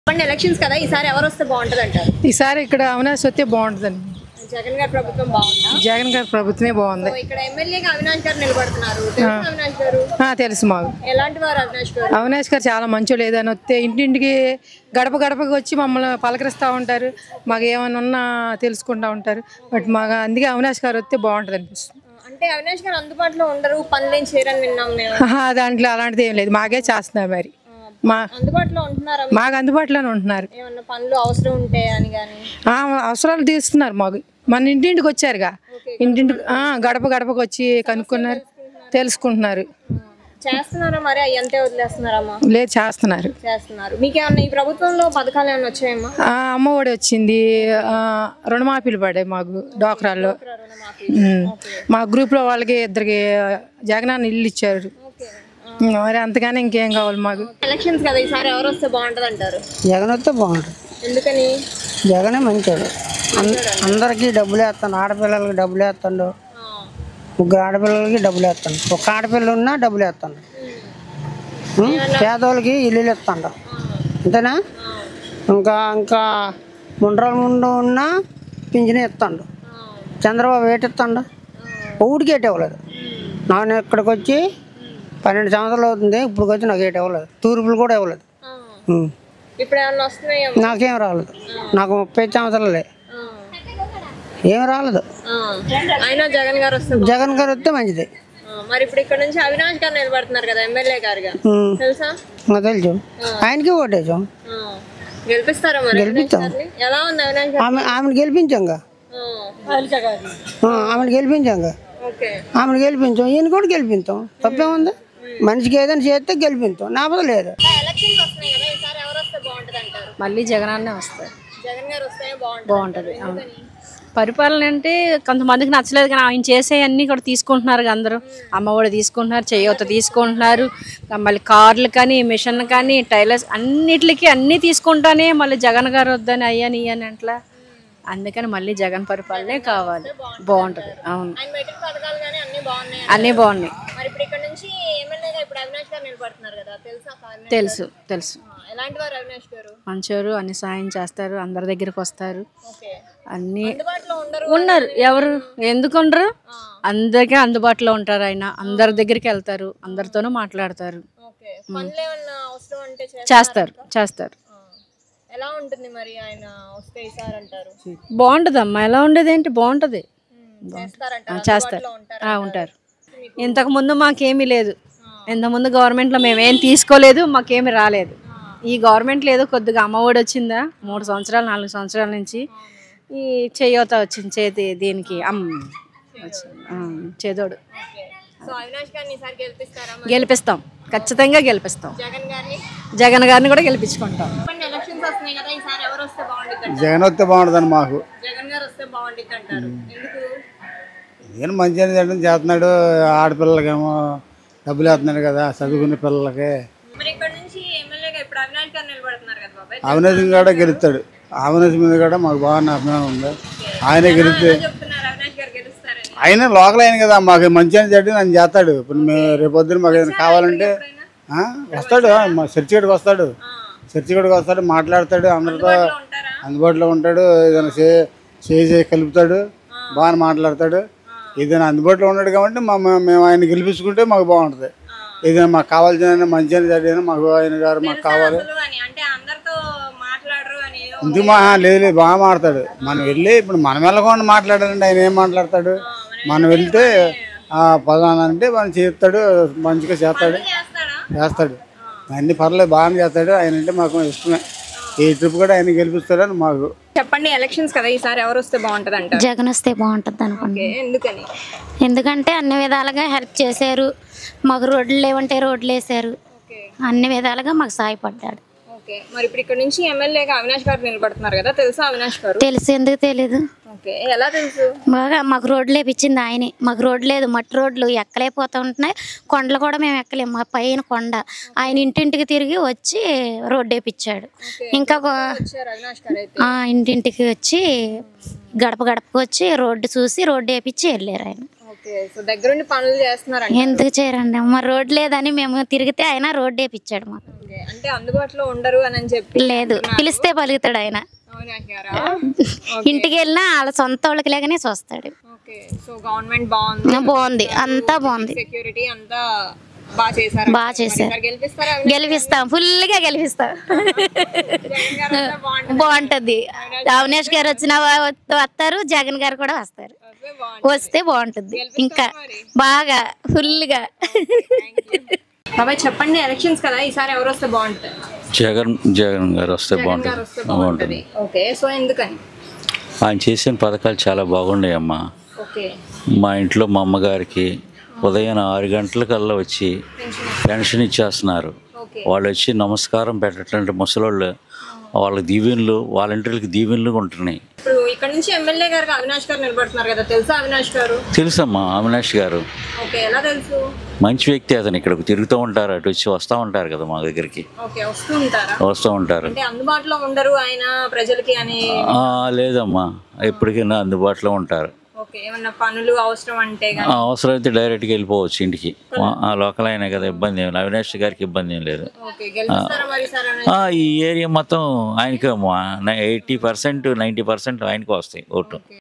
చెప్పండి ఎలక్షన్స్ కదా ఈసారి ఎవరు వస్తే బాగుంటది అంటారు ఈసారి ఇక్కడ అవినాష్ వస్తే బాగుంటుందండి జగన్ గారి ప్రభుత్వం బాగుందా జగన్ గారి ప్రభుత్వమే బాగుంది సో ఇక్కడ ఎమ్మెల్యేగా అవినాష్ గారు నిలబడుతున్నారు తెలుసా అవినాష్ గారు ఆ, తెలుసు మాకు ఎలాంటి వారు అవినాష్ గారు అవినాష్ గారు చాలా మంచోళ్ళు ఏదైనా వస్తే ఇంటింటికి గడప గడపకి వచ్చి మమ్మల్ని పలకరిస్తూ ఉంటారు మాకు ఏమైనా ఉన్నా తెలుసుకుంటూ ఉంటారు బట్ మాకు అందుకే అవినాష్ గారు వస్తే బాగుంటుంది అనిపిస్తుంది అంటే అవినాష్ గారు అందుబాటులో ఉండరు పనులు ఏం చేయరని విన్నాం మేము ఆహా, దాంట్లో అలాంటిది ఏం లేదు మాకే చేస్తున్నారు మరి మా అందుబాటులో ఉంటున్నారా మాకు అందుబాటులోనే ఉంటున్నారు ఏమన్నా పనులు అవసరం ఉంటే అని కానీ ఆ, అవసరాలు తీరుస్తున్నారు మాకు మన ఇంటింటికి వచ్చారుగా ఇంటింటికి ఆ, గడప గడపకి వచ్చి కనుక్కున్నారు తెలుసుకుంటున్నారు చేస్తున్నారా మరి అవి అంతే వదిలేస్తున్నారమ్మా లేదు చేస్తున్నారు చేస్తున్నారు మీకేమన్నా ఈ ప్రభుత్వంలో పథకాలు ఏమైనా వచ్చాయమ్మా ఆ, అమ్మఒడి వచ్చింది ఆ, రుణమాఫీలు పడ్డాయి మాకు డోక్రాల్లో రుణమాఫీ ఉమ్. మా గ్రూప్లో వాళ్ళకి ఇద్దరికి జగనాన్ని ఇల్లు ఇచ్చారు ఓకే ఉమ్, మరి అంతగానే ఇంకేం కావాలి మాకు ఎలక్షన్స్ కదా ఈసారి ఎవరు వస్తే బాగుంటది అంటారు జగన్ వస్తే బాగుంటుంది ఎందుకని జగనే మంచోడు అన్- అందరికీ డబ్బులు వేస్తాను ఆడపిల్లలకి డబ్బులు వేస్తాడు ఆ, ముగ్గురు ఆడపిల్లలకి డబ్బులు వేస్తాను ఒక ఆడపిల్ల ఉన్నా డబ్బులు వేస్తాడు ఉం? పేదోళ్ళకి ఇల్లులు ఇస్తాడు అంతేనా ఇంకా ఇంకా ముండ్రాల ముందు ఉన్నా పింఛన్ ఇస్తాడు చంద్రబాబు ఏటిస్తాడు ఊడికి ఏటి ఇవ్వలేదు నేను ఇక్కడికి వచ్చి పన్నెండు సంవత్సరాలు అవుతుంది ఇప్పుడు వచ్చి నాకు ఏటి ఇవ్వలేదు తూర్పులు కూడా ఇవ్వలేదు ఆ. ఉం. ఇప్పుడు ఏమన్నా వస్తున్నాయా నాకేం రాలేదు నాకు ముప్పై సంవత్సరాలే ఆ, ఏం రాలేదు ఆ. అయినా జగన్ గారు వస్తే బా- జగన్ గారు వస్తే మంచిది ఆ, మరి ఇప్పుడు ఇక్కడ నుంచి అవినాష్ గారు నిలబడుతున్నారు కదా ఎమ్మెల్యే గారుగా ఉం. తెలుసా నాకు తెలుసు ఆయనకి ఓటేసాం ఆ. గెలిపిస్తారా మరి అవినాష్ గారిని? ఎలా ఉంది అవినాష్ గారు ఆమె ఆమెను గెలిపించాంగా ఆ, ఆ, ఆమెను గెలిపించాంగా ఓకే ఆమెను గెలిపించాం ఈయన కూడా గెలిపిస్తాం తప్పేముంది మనిషికి ఏదైనా చేస్తే గెలిపిస్తాం నాపద లేదు ఎలక్షన్స్ వస్తున్నాయి కదా ఈసారి ఎవరు వస్తే బాగుంటది అంటారు మళ్ళీ జగనన్నే వస్తారు జగన్ గారు వస్తే బాగుంటది బాగుంటుంది అవును పరిపాలన అంటే కొంతమందికి నచ్చలేదు కానీ ఆయన చేసే అన్నీ కూడా తీసుకుంటున్నారు కదా అందరూ అమ్మఒడి తీసుకుంటున్నారు చేయూత తీసుకుంటున్నారు మళ్ళీ కార్లు కానీ మిషన్ కానీ టైలర్స్ అన్నిటికి అన్నీ తీసుకుంటానే మళ్ళీ జగన్ గారు వద్దని అయ్యని ఇయ్యని అట్లా అందుకని మళ్ళీ జగన్ పరిపాలనే కావాలి బాగుంటుంది అవును ఆయన పెట్టిన పథకాలు కానీ అన్ని బాగున్నాయి అన్నీ బాగున్నాయి మరి ఇప్పుడు ఇక్కడ నుంచి ఎమ్మెల్యేగా ఇప్పుడు అవినాష్ గారు నిలబడుతున్నారు కదా తెలుసా అవినాష్ తెలుసు తెలుసు ఆ, ఎలాంటి వారు అవినాష్ గారు మంచోరు అన్ని సాయం చేస్తారు అందరి దగ్గరికి వస్తారు ఓకే అన్నీ అందుబాటులో ఉండరు ఉన్నారు ఎవరు ఎందుకు ఉండరు అందరికీ అందుబాటులో ఉంటారు ఆయన అందరి దగ్గరికి వెళ్తారు అందరితోనూ మాట్లాడతారు ఓకే పనులు ఏమన్నా అవసరం అంటే చేస్తారా? చేస్తారు చేస్తారు ఆ. ఎలా ఉంటుంది మరి ఆయన వస్తే ఈసారి అంటారు బాగుంటుంది ఎలా ఉండేది ఏంటి బాగుంటుంది చేస్తారంట ఆ, చేస్తారు ఆ, ఉంటారు ఇంతకు ముందు మాకేమీ లేదు ఇంతకుముందు గవర్నమెంట్లో మేమేం తీసుకోలేదు మాకేమీ రాలేదు ఈ గవర్నమెంట్లో ఏదో కొద్దిగా అమ్మఒడి వచ్చిందా మూడు సంవత్సరాలు నాలుగు సంవత్సరాల నుంచి ఈ చేయూత వచ్చింది చేతి దీనికి అమ్ వచ్చింది. ఆ, చేదోడు ఓకే సో అవినాష్ గారిని ఈసారి గెలిపిస్తారా మరి? గెలిపిస్తాం ఖచ్చితంగా గెలిపిస్తాం జగన్ గారిని జగన్ గారిని కూడా గెలిపించుకుంటాం చెప్పండి ఎలక్షన్స్ వస్తున్నాయి కదా ఈసారి ఎవరు వస్తే బాగుంటుంది అంటారు జగన్ వస్తే బాగుంటుందని మాకు జగన్ గారు వస్తే బాగుంటుంది అంటారు ఎందుకు నేను మంచిగా చేయడం చేస్తున్నాడు ఆడపిల్లలకేమో డబ్బులు వేస్తున్నాడు కదా చదువుకునే పిల్లలకి మరి ఇక్కడ నుంచి ఎమ్మెల్యేగా ఇప్పుడు అవినాష్ గారు నిలబడుతున్నారు కదా బాబాయ్ అవినీతి కూడా గెలుస్తాడు అవినీతి మీద కూడా మాకు బాగా అభిమానం ఉంది ఆయనే గెలిస్తే చెప్తున్నారు అవినాష్ గారు గెలుస్తారని ఆయన లోకల్ అయిన కదా మాకు మంచిగా చెడ్డ నన్ను చేస్తాడు ఇప్పుడు మేము రేపొద్దున మాకు ఏదైనా కావాలంటే ఆ, వస్తాడు మా చర్చి గడికి వస్తాడు చర్చి గడికి వస్తాడు మాట్లాడతాడు అందరితో ఉంటారా అందుబాటులో ఉంటాడు ఏదైనా చే చేసి కలుపుతాడు బాగా మాట్లాడతాడు ఏదైనా అందుబాటులో ఉన్నాడు కాబట్టి మా మా- మేము ఆయన గెలిపించుకుంటే మాకు బాగుంటుంది ఏదైనా మాకు కావాల్సిన మంచి చెడ్డ మాకు ఆయన గారు మాకు కావాలి అసలు అని అంటే అందరితో మాట్లాడరు అని ఏదో ఇందుకు మా లేదు లేదు బాగా మాట్లాడతాడు మనం వెళ్ళి ఇప్పుడు మనం వెళ్ళకుండా మాట్లాడాలంటే ఆయన ఏం మాట్లాడతాడు మనం వెళ్తే ఆ పలానా అంటే మనం చేస్తాడు మంచిగా చేస్తాడు చేస్తాడా చేస్తాడు అన్ని పర్లేదు బాగానే చేస్తాడు ఆయన అంటే మాకు ఇష్టమే ఈ ట్రిప్ కూడా ఆయన గెలిపిస్తాడని మాకు చెప్పండి ఎలక్షన్స్ కదా ఈసారి ఎవరు వస్తే బాగుంటది అంటారు జగన్ వస్తే బాగుంటుంది అనుకోండి ఓకే ఎందుకని ఎందుకంటే అన్ని విధాలుగా హెల్ప్ చేశారు మాకు రోడ్లు లేవంటే రోడ్లు వేసారు ఓకే అన్ని విధాలుగా మాకు సాయపడ్డాడు ఓకే మరి ఇప్పుడు ఇక్కడ నుంచి ఎమ్మెల్యేగా అవినాష్ గారు నిలబడుతున్నారు కదా తెలుసా అవినాష్ గారు తెలుసు ఎందుకు తెలీదు ఓకే ఎలా తెలుసు బాగా మాకు రోడ్లు వేపించింది ఆయనే మాకు రోడ్లు లేదు మట్టి రోడ్లు ఎక్కలేకపోతూ ఉంటున్నాయి కొండలు కూడా మేము ఎక్కలేము మా పైన కొండ ఆయన ఇంటింటికి తిరిగి వచ్చి రోడ్డు వేపించాడు ఇంకా గో- వచ్చారు అవినాష్ గారు అయితే ఆ, ఇంటింటికి వచ్చి గడప గడపకు వచ్చి రోడ్డు చూసి రోడ్డు వేపించి వెళ్ళారు ఆయన ఓకే సో దగ్గరుండి పనులు చేస్తున్నారంట ఎందుకు చేయరండి మా రోడ్ లేదని మేము తిరిగితే ఆయన రోడ్డు వేపించాడు మాకు ఓకే అంటే అందుబాటులో ఉండరు అని అని చెప్పి లేదు పిలిస్తే పలుకుతాడు ఆయన అవినాష్ గారా ఇంటికి వెళ్ళినా వాళ్ళ సొంత వాళ్ళకి లాగానే చూస్తాడు ఓకే సో గవర్నమెంట్ బాగుంది బాగుంది అంతా బాగుంది సెక్యూరిటీ అంతా బాగా చేశారు బాగా చేశారు మరి గెలిపిస్తారా గెలిపిస్తాం ఫుల్గా గెలిపిస్తాం జగన్ గారు అంతా బాగుంటుంది బాగుంటది అవినాష్ గారు వచ్చిన వస్తారు జగన్ గారు కూడా వస్తారు వస్తే బాగుంటుంది. వస్తే బాగుంటుంది ఇంకా బాగా ఫుల్గా బాబాయ్ చెప్పండి ఎలక్షన్స్ కదా ఈసారి ఎవరు వస్తే బాగుంటుంది జగన్ జగన్ గారు వస్తే గారు బాగుంటుంది వస్తే బాగుంటుంది ఓకే సో ఎందుకని ఆయన చేసిన పథకాలు చాలా బాగున్నాయి అమ్మా ఓకే మా ఇంట్లో మా అమ్మగారికి ఉదయం ఆరు గంటలకల్లా వచ్చి పెన్షన్ ఇచ్చేస్తున్నారు ఓకే వాళ్ళు వచ్చి నమస్కారం పెట్టటువంటి ముసలోళ్ళు వాళ్ళ దీవెనలు వాలంటీర్లకి దీవెనలు ఉంటున్నాయి ఇప్పుడు ఇక్కడ నుంచి ఎమ్మెల్యే గారు అవినాష్ గారు నిలబడుతున్నారు కదా తెలుసా అవినాష్ గారు తెలుసమ్మా అవినాష్ గారు ఓకే ఎలా తెలుసు మంచి వ్యక్తి అతను ఇక్కడికి తిరుగుతూ ఉంటారు అటు వచ్చి వస్తూ ఉంటారు కదా మా దగ్గరికి ఓకే వస్తూ ఉంటారా వస్తూ ఉంటారు అంటే అందుబాటులో ఉండరు ఆయన ప్రజలకి అని ఆ, లేదమ్మా ఎప్పటికైనా అందుబాటులో ఉంటారు ఓకే ఏమన్నా పనులు అవసరం అంటే ఆ, గానీ అవసరమైతే డైరెక్ట్గా వెళ్ళిపోవచ్చు ఇంటికి మా- ఆ లోకల్ అయినా కదా ఇబ్బంది ఏం లేదు అవినాష్ గారికి ఇబ్బంది ఏం లేదు ఓకే గెలిపిస్తారా మరి సార్ ఆ, ఈ ఏరియా మొత్తం ఆయనకే ఎయిటీ పర్సెంట్ నైంటీ పర్సెంట్ ఆయనకే వస్తాయి ఓటు